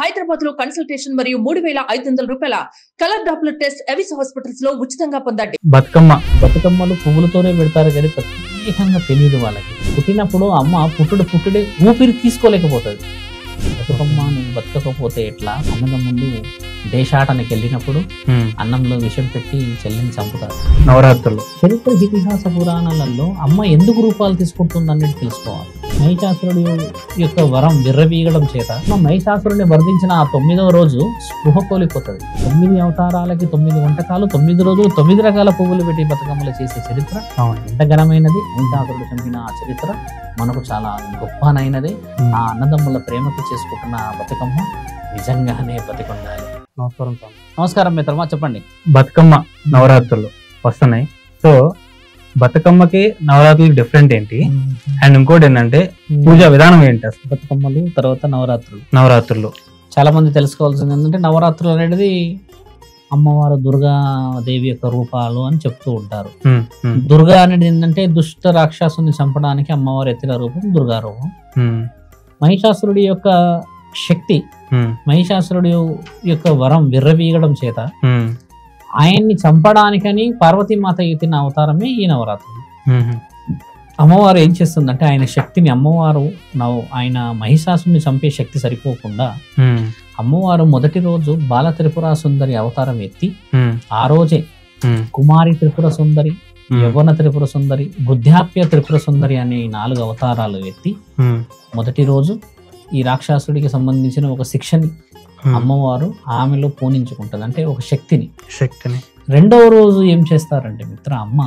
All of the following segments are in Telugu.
హైదరాబాద్ లో కన్సల్టేషన్ మరియు మూడు వేల ఐదు వందల రూపాయల colour Doppler test Avis hospitals లో ఉచితంగా పొందండి బతుకమ్మ బతుకమ్మలు పువ్వులతోనే పెడతారు కానీ ప్రత్యేకంగా తెలియదు వాళ్ళకి పుట్టినప్పుడు అమ్మ పుట్టుడు పుట్టుడే ఊపిరి తీసుకోలేకపోతుంది బతుకమ్మ నువ్వు బతకకపోతే ఎట్లా అన్నద ముందు దేశాటనకి వెళ్ళినప్పుడు అన్నంలో విషం పెట్టి చెల్లిని చంపుతారు నవరాత్రులు చరిత్ర ఇతిహాస పురాణాలలో అమ్మ ఎందుకు రూపాలు తీసుకుంటుంది అనేది తెలుసుకోవాలి మహిషాసురుడు యొక్క వరం విర్రవీగడం చేత అమ్మ మహిషాసురుడిని వర్ధించిన ఆ తొమ్మిదవ రోజు స్పృహ కోల్పోతుంది తొమ్మిది అవతారాలకి తొమ్మిది వంటకాలు తొమ్మిది రోజులు తొమ్మిది రకాల పువ్వులు పెట్టి బతుకమ్మలు చేసే చరిత్ర అవును ఎంత ఘనమైనది మహిషాసురుడు చంపిన ఆ చరిత్ర మనకు చాలా గొప్పనైనది ఆ అన్నదమ్ముల ప్రేమకు చేసుకుంటున్న ఆ బతుకమ్మ నిజంగానే బతికొండాలి నమస్కారం స్వామి. నమస్కారం మిత్రమా చెప్పండి బతుకమ్మ నవరాత్రులు వస్తున్నాయి సో బతుకమ్మకి నవరాత్రులు డిఫరెంట్ ఏంటి అండ్ ఇంకోటి ఏంటంటే పూజా విధానం ఏంటి అసలు బతుకమ్మలు తర్వాత నవరాత్రులు నవరాత్రులు చాలా మంది తెలుసుకోవాల్సింది ఏంటంటే నవరాత్రులు అనేది అమ్మవారు దుర్గా దేవి యొక్క రూపాలు అని చెప్తూ ఉంటారు ఉమ్, ఉమ్, దుర్గా అనేది ఏంటంటే దుష్ట రాక్షసుని చంపడానికి అమ్మవారు ఎత్తిన రూపం దుర్గా రూపం ఉమ్, మహిషాసురుడి యొక్క శక్తి ఉమ్, మహిషాసురుడి యొక్క వరం విర్రవీగడం చేత ఉమ్, ఆయన్ని చంపడానికని పార్వతీమాత ఎత్తిన అవతారమే ఈ నవరాత్రులు ఉమ్, అమ్మవారు ఏం చేస్తుందంటే ఆయన శక్తిని అమ్మవారు నవ ఆయన మహిషాసుని చంపే శక్తి సరిపోకుండా ఉమ్, అమ్మవారు మొదటి రోజు బాల త్రిపుర సుందరి అవతారం ఎత్తి ఉమ్, ఆ రోజే ఉమ్, కుమారి త్రిపుర సుందరి ఉమ్, యవ్వన త్రిపుర సుందరి బుద్ధాప్య త్రిపుర సుందరి అనే ఈ నాలుగు అవతారాలు ఎత్తి ఉమ్, మొదటి రోజు ఈ రాక్షసుడికి సంబంధించిన ఒక శిక్షని ఉమ్, అమ్మవారు ఆమెలో పూనించుకుంటుంది అంటే ఒక శక్తిని శక్తిని రెండవ రోజు ఏం చేస్తారంటే మిత్ర అమ్మ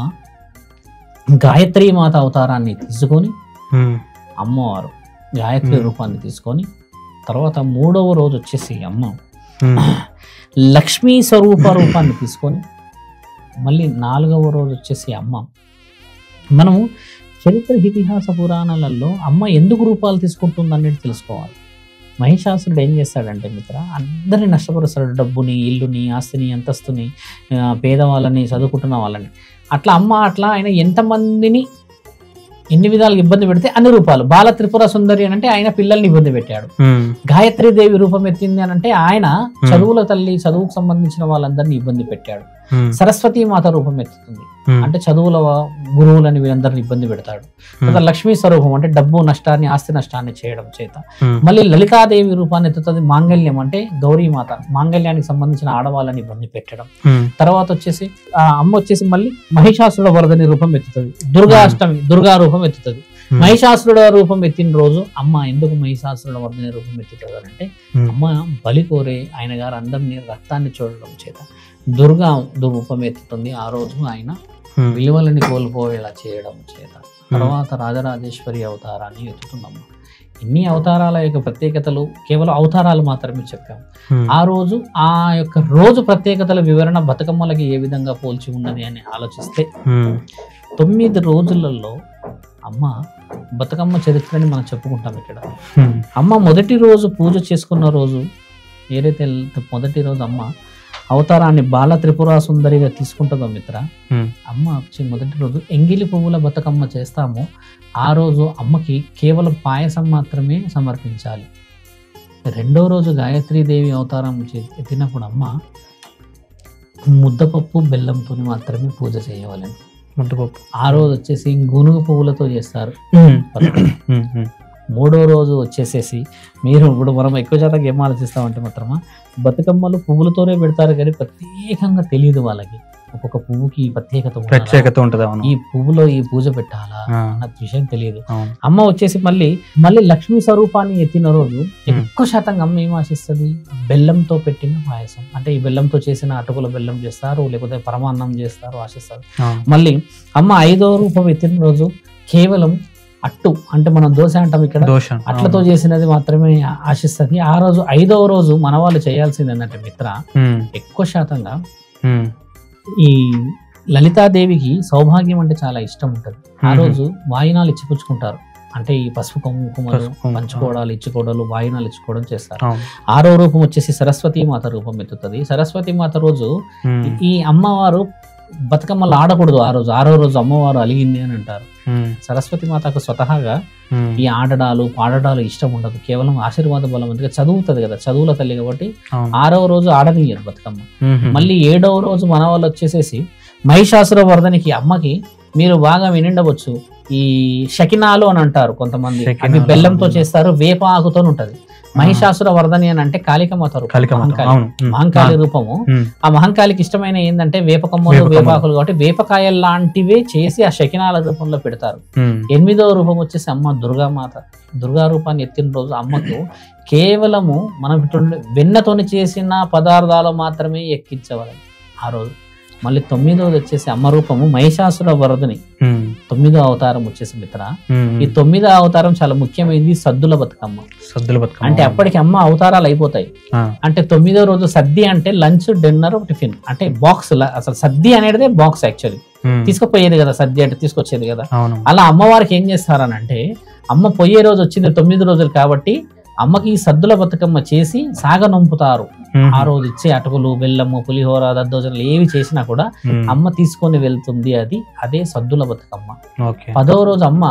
గాయత్రి మాత అవతారాన్ని తీసుకొని ఉమ్, అమ్మవారు గాయత్రి Hmm. రూపాన్ని తీసుకొని తర్వాత మూడవ రోజు వచ్చేసి అమ్మ ఉమ్, లక్ష్మీ స్వరూప రూపాన్ని తీసుకొని మళ్ళీ నాలుగవ రోజు వచ్చేసి అమ్మ మనము చరిత్ర ఇతిహాస పురాణాలలో అమ్మ ఎందుకు రూపాలు తీసుకుంటుంది అనేది తెలుసుకోవాలి మహిషాసురుడు ఏం చేస్తాడంటే మిత్ర అందరినీ నష్టపరుస్తాడు డబ్బుని ఇల్లుని ఆస్తిని అంతస్తుని ఆ, పేదవాళ్ళని చదువుకుంటున్న వాళ్ళని అట్లా అమ్మ అట్లా ఆయన ఎంతమందిని ఎన్ని విధాలుగా ఇబ్బంది పెడితే అన్ని రూపాలు బాల త్రిపుర సుందరి అని అంటే ఆయన పిల్లల్ని ఇబ్బంది పెట్టాడు ఉమ్, గాయత్రి దేవి రూపం ఎత్తింది అని అంటే ఆయన చదువుల తల్లి చదువుకు సంబంధించిన వాళ్ళందరినీ ఇబ్బంది పెట్టాడు ఉమ్, సరస్వతి మాత రూపం ఎత్తుతుంది ఉమ్, అంటే చదువుల వ- గురువులని వీరందరిని ఇబ్బంది పెడతాడు తర్వాత లక్ష్మీ స్వరూపం అంటే డబ్బు నష్టాన్ని ఆస్తి నష్టాన్ని చేయడం చేత ఉమ్, మళ్ళీ లలితాదేవి రూపాన్ని ఎత్తుతుంది మాంగళ్యం అంటే గౌరీ మాత మాంగళ్యానికి సంబంధించిన ఆడవాళ్ళని ఇబ్బంది పెట్టడం ఉమ్, తర్వాత వచ్చేసి ఆ అమ్మ వచ్చేసి మళ్ళీ మహిషాసుర వరదని రూపం ఎత్తుతుంది దుర్గా అష్టమి దుర్గా రూపం ఎత్తుతుంది ఉమ్, మహిషాసురుడ రూపం ఎత్తిన రోజు అమ్మ ఎందుకు మహిషాసురుడ వర్ధని రూపం ఎత్తుతుంది అని అంటే ఉమ్, అమ్మ బలి కోరే ఆయన గారు అందరినీ రక్తాన్ని చూడడం చేత దుర్గా రూపం ఎత్తుతుంది ఆ రోజు ఆయన ఉమ్, విలువలని కోల్పోయేలా చేయడం చేత తర్వాత రాజరాజేశ్వరి అవతారాన్ని ఎత్తుతుందమ్మ ఇన్ని అవతారాల యొక్క ప్రత్యేకతలు కేవలం అవతారాలు మాత్రమే చెప్పాము ఉమ్, ఆ రోజు ఆ యొక్క రోజు ప్రత్యేకతల వివరణ బతుకమ్మలకి ఏ విధంగా పోల్చి ఉన్నది అని ఆలోచిస్తే ఉమ్, తొమ్మిది రోజులలో అమ్మ బతుకమ్మ చరిత్రని మనం చెప్పుకుంటాం ఇక్కడ ఉమ్, అమ్మ మొదటి రోజు పూజ చేసుకున్న రోజు ఏదైతే మొదటి రోజు అమ్మ అవతారాన్ని బాల త్రిపుర సుందరిగా తీసుకుంటుందో మిత్ర ఉమ్, అమ్మ వచ్చి మొదటి రోజు ఎంగిలి పువ్వుల బతుకమ్మ చేస్తాము ఆ రోజు అమ్మకి కేవలం పాయసం మాత్రమే సమర్పించాలి రెండో రోజు గాయత్రీదేవి అవతారం చే- ఎత్తినప్పుడు అమ్మ ముద్దపప్పు బెల్లంతో మాత్రమే పూజ చేయవాలని ముద్దపప్పు ఆ రోజు వచ్చేసి గునుగు పువ్వులతో చేస్తారు ఉమ్, బతుకమ్మ. ఉమ్, ఉమ్, మూడో రోజు వచ్చేసేసి మీరు ఇప్పుడు మనం ఎక్కువ శాతం ఏం ఆలోచిస్తామంటే మాత్రమా బతుకమ్మలు పువ్వులతోనే పెడతారు కానీ ప్రత్యేకంగా తెలియదు వాళ్ళకి ఒక్కొక్క పువ్వుకి ఈ ప్రత్యేకత ఉన్నదా? ప్రత్యేకత ఉంటది అవును ఈ పువ్వులో ఈ పూజ పెట్టాలా ఆ, అన్న విషయం తెలియదు అవును అమ్మ వచ్చేసి మళ్ళీ మళ్ళీ లక్ష్మీ స్వరూపాన్ని ఎత్తిన రోజు ఎక్కువ శాతం అమ్మ ఏం ఆశిస్తుంది బెల్లంతో పెట్టిన పాయసం అంటే ఈ బెల్లంతో చేసిన అటుకుల బెల్లం చేస్తారు లేకపోతే పరమాన్నం చేస్తారు ఆశిస్తారు అవును మళ్ళీ అమ్మ ఐదో రూపం ఎత్తిన రోజు కేవలం అట్టు అంటే మనం దోశ అంటాం ఇక్కడ దోష అట్లతో చేసినది మాత్రమే ఆశిస్తుంది ఆ రోజు ఐదవ రోజు మన వాళ్ళు చేయాల్సింది ఏంటంటే మిత్ర ఉమ్, ఎక్కువ శాతంగా ఉమ్, ఈ లలితాదేవికి సౌభాగ్యం అంటే చాలా ఇష్టం ఉంటుంది ఆ మ్మ్. రోజు వాయినాలు ఇచ్చిపుచ్చుకుంటారు అంటే ఈ పసుపు కుంకుమలు పసుపు కుంకుమ. పంచుకోవడాలు ఇచ్చుకోవడాలు వాయినాలు ఇచ్చుకోవడం చేస్తారు అవును ఆరో రూపం వచ్చేసి సరస్వతి మాత రూపం ఎత్తుతుంది సరస్వతి మాత రోజు ఉమ్, ఈ అమ్మవారు బతుకమ్మలు ఆడకూడదు ఆ రోజు ఆరో రోజు అమ్మవారు అలిగింది అని అంటారు ఉమ్, సరస్వతి మాతకు స్వతహాగా ఉమ్, ఈ ఆడడాలు పాడడాలు ఇష్టం ఉండదు కేవలం ఆశీర్వాద బలం అందుకే చదువుతుంది కదా చదువుల తల్లి కాబట్టి అవును. ఆరవ రోజు ఆడనీయరు బతుకమ్మ ఉమ్, మళ్ళీ ఏడవ రోజు మన వాళ్ళు వచ్చేసేసి మహిషాసుర వర్ధనికి అమ్మకి మీరు బాగా వినిండవచ్చు ఈ షకినాలు అని అంటారు కొంతమంది అవి షకినాలు. బెల్లంతో చేస్తారు వేప ఆకుతో ఉంటది మహిషాసుర వర్ధని అని అంటే కాళికమాత రూపం. కాళికమాత, మహంకాళి. అవును. ఉమ్, మహంకాళి రూపము ఉమ్, ఆ మహంకాళికి ఇష్టమైన ఏంటంటే వేపకమ్మలు వేపకమ్మలు. వేపాకులు కాబట్టి వేపకాయలు లాంటివే చేసి ఆ శకినాల రూపంలో పెడతారు ఉమ్, ఎనిమిదవ రూపం వచ్చేసి అమ్మ దుర్గామాత దుర్గా రూపాన్ని ఎత్తిన రోజు అమ్మకు కేవలము మనం ఇటువంటి వెన్నతోని చేసిన పదార్థాలు మాత్రమే ఎక్కించవలదు ఆ రోజు మళ్ళీ తొమ్మిదవది వచ్చేసి అమ్మ రూపము మహిషాసుర వరదని ఉమ్, తొమ్మిదో అవతారం వచ్చేసి మిత్ర ఉమ్, ఈ తొమ్మిదో అవతారం చాలా ముఖ్యమైనది సద్దుల బతుకమ్మ సద్దుల బతుకమ్మ అంటే అప్పటికి అమ్మ అవతారాలు అయిపోతాయి ఆ, అంటే తొమ్మిదో రోజు సద్ది అంటే లంచ్ డిన్నర్ టిఫిన్ అంటే బాక్స్ అసలు సద్ది అనేది బాక్స్ యాక్చువల్లీ ఉమ్, తీసుకుపోయేది కదా సద్ది అంటే తీసుకొచ్చేది కదా అవును అలా అమ్మవారికి ఏం చేస్తారనంటే అమ్మ పోయే రోజు వచ్చింది తొమ్మిది రోజులు కాబట్టి అమ్మకి ఈ సద్దుల బతుకమ్మ చేసి సాగనంపుతారు ఉమ్, ఆ రోజు ఇచ్చే అటుకులు బెల్లము పులిహోర దద్దోజనలు ఏవి చేసినా కూడా ఉమ్, అమ్మ తీసుకొని వెళ్తుంది అది అదే సద్దుల బతుకమ్మ ఓకే పదవ రోజు అమ్మ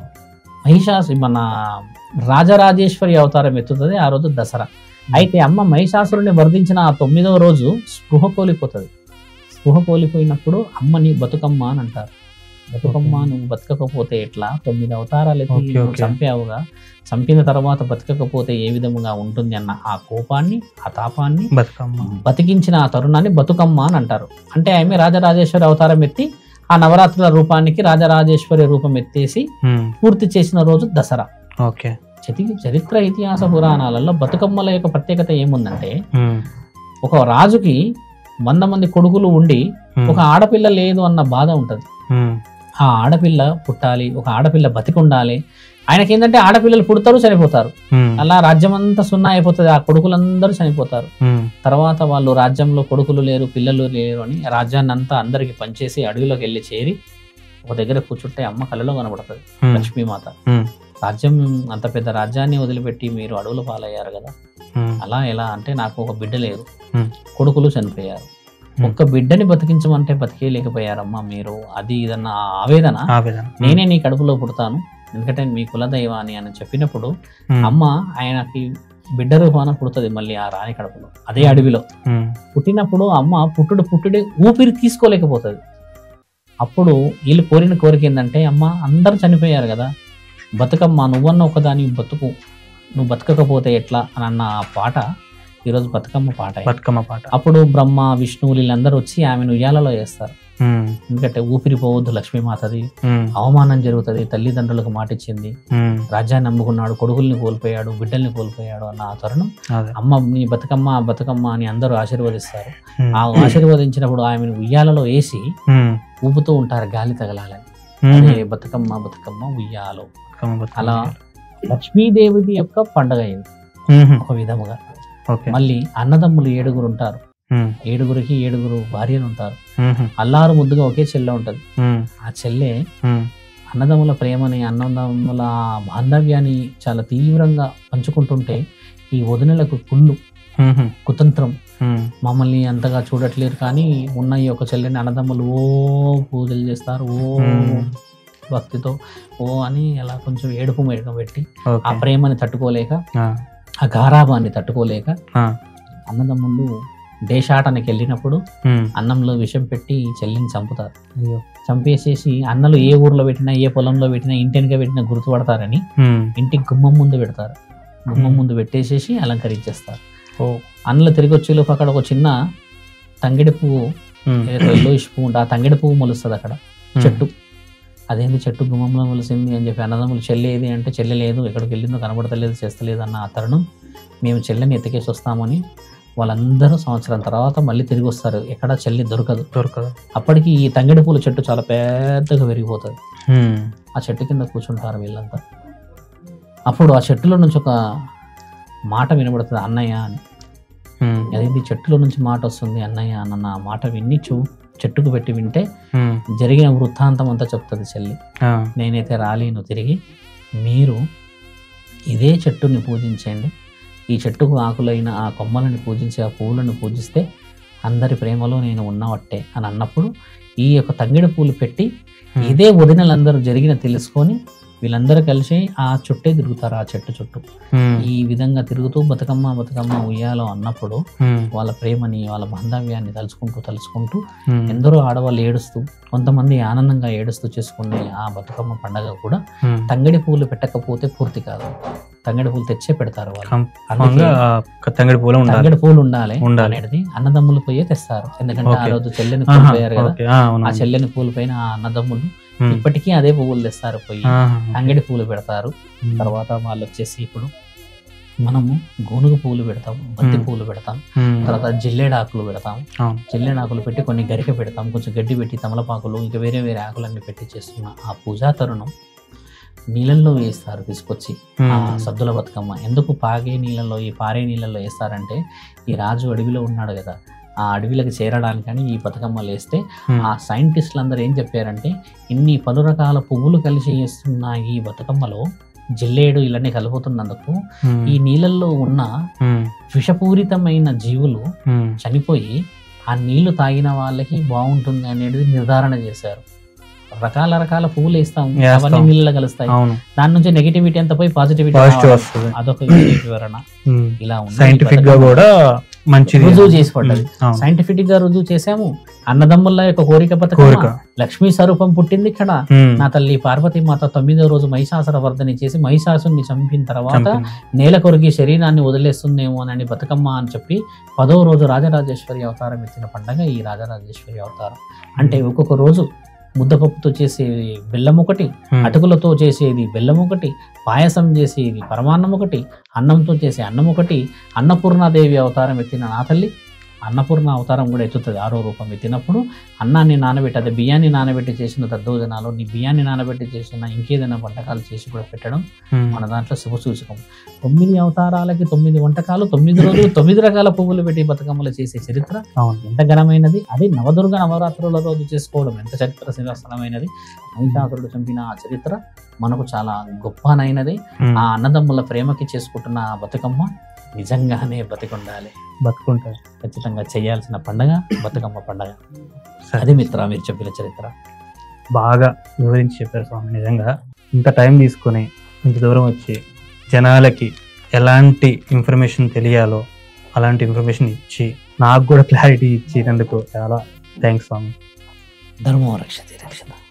మహిషాసు మన రాజరాజేశ్వరి అవతారం ఎత్తుతుంది ఆ రోజు దసరా అయితే అమ్మ మహిషాసురుని వర్ధించిన ఆ తొమ్మిదవ రోజు స్పృహ కోల్పోతుంది స్పృహ కోల్పోయినప్పుడు అమ్మని బతుకమ్మ అని అంటారు బతుకమ్మ Okay. నువ్వు బతకకపోతే ఎట్లా తొమ్మిది అవతారాలు ఎత్తి Okay, నువ్వు okay. చంపావుగా చంపిన తర్వాత బతకకపోతే ఏ విధముగా ఉంటుంది అన్న ఆ కోపాన్ని ఆ తాపాన్ని బతుకమ్మ బతికించిన ఆ తరుణాన్ని బతుకమ్మ అని అంటారు అంటే ఆమె రాజరాజేశ్వరి అవతారం ఎత్తి ఆ నవరాత్రుల రూపానికి రాజరాజేశ్వరి రూపం ఎత్తేసి ఉమ్, పూర్తి చేసిన రోజు దసరా ఓకే చతి చరిత్ర ఇతిహాస పురాణాలలో బతుకమ్మల యొక్క ప్రత్యేకత ఏముందంటే ఉమ్, ఒక రాజుకి వంద మంది కొడుకులు ఉండి ఉమ్, ఒక ఆడపిల్ల లేదు అన్న బాధ ఉంటది ఉమ్, ఆ ఆడపిల్ల పుట్టాలి ఒక ఆడపిల్ల బతికి ఉండాలి ఆయనకి ఏంటంటే ఆడపిల్లలు పుడతారు చనిపోతారు ఉమ్, అలా రాజ్యం అంతా సున్నా అయిపోతుంది ఆ కొడుకులందరూ చనిపోతారు ఉమ్, తర్వాత వాళ్ళు రాజ్యంలో కొడుకులు లేరు పిల్లలు లేరు అని రాజ్యాన్ని అంతా అందరికి పనిచేసి అడవిలోకి వెళ్ళి చేరి ఒక దగ్గర కూర్చుంటే అమ్మ కళ్ళలో కనబడుతుంది ఉమ్, లక్ష్మీమాత ఉమ్, రాజ్యం అంత పెద్ద రాజ్యాన్ని వదిలిపెట్టి మీరు అడవుల పాలయ్యారు కదా ఉమ్, అలా ఎలా అంటే నాకు ఒక బిడ్డ లేదు Hmm. కొడుకులు చనిపోయారు Hmm. ఒక్క బిడ్డని బతికించమంటే బతికేయలేకపోయారమ్మా మీరు అది ఇదన్న ఆవేదన ఆవేదన నేనే నీ కడుపులో పుడతాను ఎందుకంటే మీ కులదైవాని అని చెప్పినప్పుడు ఉమ్, అమ్మ ఆయనకి బిడ్డ రూపాన పుడుతుంది మళ్ళీ ఆ రాణి కడుపులో అదే అడవిలో ఉమ్, పుట్టినప్పుడు అమ్మ పుట్టుడు పుట్టుడే ఊపిరి తీసుకోలేకపోతుంది అప్పుడు వీళ్ళు కోరిన కోరిక ఏంటంటే అమ్మ అందరూ చనిపోయారు కదా బతుకమ్మ నువ్వన్న ఒకదాని బతుకు నువ్వు బతకకపోతే ఎట్లా అని అన్న ఆ పాట ఈరోజు బతుకమ్మ పాట అయింది. బతుకమ్మ పాట అప్పుడు బ్రహ్మ విష్ణువు వీళ్ళందరూ వచ్చి ఆమెను ఉయ్యాలలో వేస్తారు ఉమ్, ఎందుకంటే ఊపిరి పోవద్దు లక్ష్మీమాతది ఉమ్, అవమానం జరుగుతుంది తల్లిదండ్రులకు మాటిచ్చింది ఉమ్, రాజ్యాన్ని నమ్ముకున్నాడు కొడుకుల్ని కోల్పోయాడు బిడ్డల్ని కోల్పోయాడు అన్న ఆ తరుణం అదే అమ్మ నీ బతుకమ్మ బతుకమ్మ అని అందరూ ఆశీర్వదిస్తారు ఉమ్, ఆ ఆశీర్వదించినప్పుడు ఆమెను ఉయ్యాలలో వేసి ఉమ్, ఊపుతూ ఉంటారు గాలి తగలాలని ఉమ్, అదే బతుకమ్మ బతుకమ్మ ఉయ్యాలో బతుకమ్మ, బతుకమ్మ. అలా లక్ష్మీదేవిది యొక్క పండగ ఇది ఉమ్, ఒక విధముగా ఓకే మళ్ళీ అన్నదమ్ములు ఏడుగురు ఉంటారు ఉమ్, ఏడుగురికి ఏడుగురు భార్యలు ఉంటారు ఉమ్, అల్లారు ముద్దుగా ఒకే చెల్లె ఉంటది ఉమ్, ఆ చెల్లె ఉమ్, అన్నదమ్ముల ప్రేమని అన్నదమ్ముల బాంధవ్యాన్ని చాలా తీవ్రంగా పంచుకుంటుంటే ఈ వదినలకు కుళ్ళు ఉమ్, కుతంత్రం ఉమ్, మమ్మల్ని అంతగా చూడట్లేరు కానీ ఉన్న ఈ ఒక చెల్లిని అన్నదమ్ములు ఓ పూజలు చేస్తారు ఓ Hmm. భక్తితో ఓ అని అలా కొంచెం ఏడుపు మేడకం పెట్టి ఆ ఓకే ప్రేమని తట్టుకోలేక ఆ, ఆ గారాబాన్ని తట్టుకోలేక ఆ, అన్నదమ్ములు దేశాటనకి వెళ్ళినప్పుడు ఉమ్, అన్నంలో విషం పెట్టి ఈ చెల్లిని చంపుతారు అయ్యో చంపేసేసి అన్నలు ఏ ఊర్లో పెట్టినా ఏ పొలంలో పెట్టినా ఇంటినిగా పెట్టినా గుర్తుపడతారని ఉమ్, ఇంటికి గుమ్మం ముందు పెడతారు గుమ్మం Hmm. ముందు పెట్టేసేసి అలంకరించేస్తారు ఓ అన్నలు తిరిగి వచ్చేలోపు అక్కడ ఒక చిన్న తంగిడి పువ్వు ఉమ్, ఏదైతే ఎల్లోయిష్ పువ్వు ఉంటే ఆ తంగిడి పువ్వు మొలుస్తుంది అక్కడ ఉమ్, చెట్టు అదేంటి చెట్టు గుమ్మంలో మొలిసింది అని చెప్పి అన్నదమ్ములు చెల్లి ఏది అంటే చెల్లె లేదు ఎక్కడికి వెళ్ళిందో కనబడతలేదు చేస్తలేదు అన్న ఆ తరుణం మేము చెల్లెని ఎత్తికేసి వస్తామని వాళ్ళందరూ సంవత్సరం తర్వాత మళ్ళీ తిరిగి వస్తారు ఎక్కడ చెల్లి దొరకదు దొరకదు అప్పటికి ఈ తంగిడి పూల చెట్టు చాలా పెద్దగా పెరిగిపోతుంది ఉమ్, ఆ చెట్టు కింద కూర్చుంటారు వీళ్ళంతా అప్పుడు ఆ చెట్టులో నుంచి ఒక మాట వినబడుతుంది అన్నయ్య అని ఉమ్, అదేంటి చెట్టులో నుంచి మాట వస్తుంది అన్నయ్య అన్న ఆ మాట విని చూ చెట్టుకు పెట్టి వింటే ఉమ్, జరిగిన వృత్తాంతం అంతా చెప్తుంది చెల్లి ఆ, నేనైతే రాలేను తిరిగి మీరు ఇదే చెట్టుని పూజించండి ఈ చెట్టుకు ఆకులైన ఆ కొమ్మలను పూజించి ఆ పువ్వులను పూజిస్తే అందరి ప్రేమలో నేను ఉన్నవట్టే అని అన్నప్పుడు ఈ యొక్క తంగిడి పూలు పెట్టి Hmm. ఇదే వదినలందరూ జరిగిన తెలుసుకొని వీళ్ళందరూ కలిసి ఆ చుట్టే తిరుగుతారు ఆ చెట్టు చుట్టూ ఉమ్, ఈ విధంగా తిరుగుతూ బతుకమ్మ బతుకమ్మ ఉయ్యాలో అన్నప్పుడు ఉమ్, వాళ్ళ ప్రేమని వాళ్ళ బాంధవ్యాన్ని తలుచుకుంటూ తలుచుకుంటూ ఉమ్, ఎందరో ఆడవాళ్ళు ఏడుస్తూ కొంతమంది ఆనందంగా ఏడుస్తూ చేసుకునే ఆ బతుకమ్మ పండగ కూడా ఉమ్. తంగడి పూలు పెట్టకపోతే పూర్తి కాదు తంగడి పూలు తెచ్చే పెడతారు వాళ్ళు Confirm అందుకే గా ఆ తంగడి పూల ఉండాలి తంగడి పూలు ఉండాలి ఉండాలి. అనేది అన్నదమ్ములు పోయే తెస్తారు ఎందుకంటే ఆ Okay. రోజు చెల్లెని ఆహా, పూలు పోయారు కదా ఓకే, ఆ, అవును, ఆ అవును. చెల్లెని పూలు పైన ఆ అన్నదమ్ములు ఉమ్, ఇప్పటికీ అదే పువ్వులు తెస్తారు పోయి ఆహా, తంగడి పూలు పెడతారు ఉమ్, తర్వాత వాళ్ళు వచ్చేసి ఇప్పుడు మనము గోనుగు పూలు పెడతాం బంతి Hmm. పూలు పెడతాం ఉమ్, తర్వాత జిల్లేడాకులు పెడతాం అవును. జిల్లేడాకులు పెట్టి కొన్ని గరిక పెడతాం కొంచెం గడ్డి పెట్టి తమలపాకులు ఇంకా వేరే వేరే ఆకులన్నీ పెట్టి చేస్తున్న ఆ పూజా తరుణం నీళ్ళల్లో వేస్తారు తీసుకొచ్చి ఆ ఉమ్, సద్దుల బతుకమ్మ ఎందుకు పాగే నీళ్ళలో ఈ పారే నీళ్ళలో వేస్తారంటే ఈ రాజు అడవిలో ఉన్నాడు కదా ఆ అడవిలకు చేరడానికని ఈ బతుకమ్మలు వేస్తే ఉమ్, ఆ సైంటిస్టులు అందరూ ఏం చెప్పారంటే ఇన్ని పలు రకాల పువ్వులు కలిసి వేస్తున్న ఈ బతుకమ్మలో జిల్లేడు ఇవన్నీ కలుపుతున్నందుకు ఉమ్, ఈ నీళ్ళల్లో ఉన్న ఉమ్, విషపూరితమైన జీవులు ఉమ్, చనిపోయి ఆ నీళ్లు తాగిన వాళ్ళకి బాగుంటుంది అనేది నిర్ధారణ చేశారు రకాల రకాల పువ్వులు వేస్తాం వేస్తాం. అవన్నీ నీళ్ళలో కలుస్తాయి అవును దాని నుంచి నెగిటివిటీ అంతా పోయి పాజిటివిటీ పాజిటివ్ వస్తుంది అదొక విశేష వివరణ ఉమ్, ఇలా ఉంది సైంటిఫిక్ గా కూడా మంచిది రుజువు చేసి పడ్డది ఉమ్, అవును. సైంటిఫిక్ గా రుజువు చేసాము అన్నదమ్ముల యొక్క కోరిక కోరిక బతుకమ్మ లక్ష్మీ స్వరూపం పుట్టింది ఇక్కడ ఉమ్, నా తల్లి పార్వతీ మాత తొమ్మిదో రోజు మహిషాసుర వర్ధని చేసి మహిషాసుని చంపిన తర్వాత చంపింది. నేల కొరిగి శరీరాన్ని వదిలేస్తుందేమో అని బతుకమ్మ అని చెప్పి పదో రోజు రాజరాజేశ్వరి అవతారం ఎత్తిన పండగ ఈ రాజరాజేశ్వరి అవతారం అంటే ఒక్కొక్క రోజు ముద్దపప్పుతో చేసేది బెల్లం ఒకటి ఉమ్, అటుకులతో చేసేది బెల్లం ఒకటి పాయసం చేసేది పరమాన్నం ఒకటి అన్నంతో చేసే అన్నం ఒకటి అన్నపూర్ణాదేవి అవతారం ఎత్తిన నా తల్లి అన్నపూర్ణ అవతారం కూడా ఎత్తుతుంది ఆరో రూపం ఎత్తినప్పుడు అన్నాన్ని నానబెట్టి అదే బియ్యాన్ని నానబెట్టి చేసిన దద్దోజనాలు నీ బియ్యాన్ని నానబెట్టి చేసిన ఇంకేదైనా వంటకాలు చేసి కూడా పెట్టడం ఉమ్, మన దాంట్లో శుభ సూచకం తొమ్మిది అవతారాలకి తొమ్మిది వంటకాలు తొమ్మిది రోజులు తొమ్మిది రకాల పువ్వులు పెట్టి బతుకమ్మలు చేసే చరిత్ర అవును ఎంత ఘనమైనది అది నవదుర్గ నవరాత్రుల రోజు చేసుకోవడం ఎంత చరిత్ర శ్రీవాసనమైనది మహిషాసురుడు చంపిన ఆ చరిత్ర మనకు చాలా గొప్పనైనది ఉమ్, ఆ అన్నదమ్ముల ప్రేమకి చేసుకుంటున్న ఆ బతుకమ్మ నిజంగానే బతికుండాలి బతుకుంటారు ఖచ్చితంగా చేయాల్సిన పండగ బతుకమ్మ పండగ సరే. అది మిత్ర మీరు చెప్పిన చరిత్ర బాగా వివరించి చెప్పారు స్వామి నిజంగా ఇంత టైం తీసుకొని ఇంత దూరం వచ్చి జనాలకి ఎలాంటి ఇన్ఫర్మేషన్ తెలియాలో అలాంటి ఇన్ఫర్మేషన్ ఇచ్చి నాకు కూడా క్లారిటీ ఇచ్చినందుకు చాలా థ్యాంక్స్ స్వామి ధర్మం రక్షతి రక్షత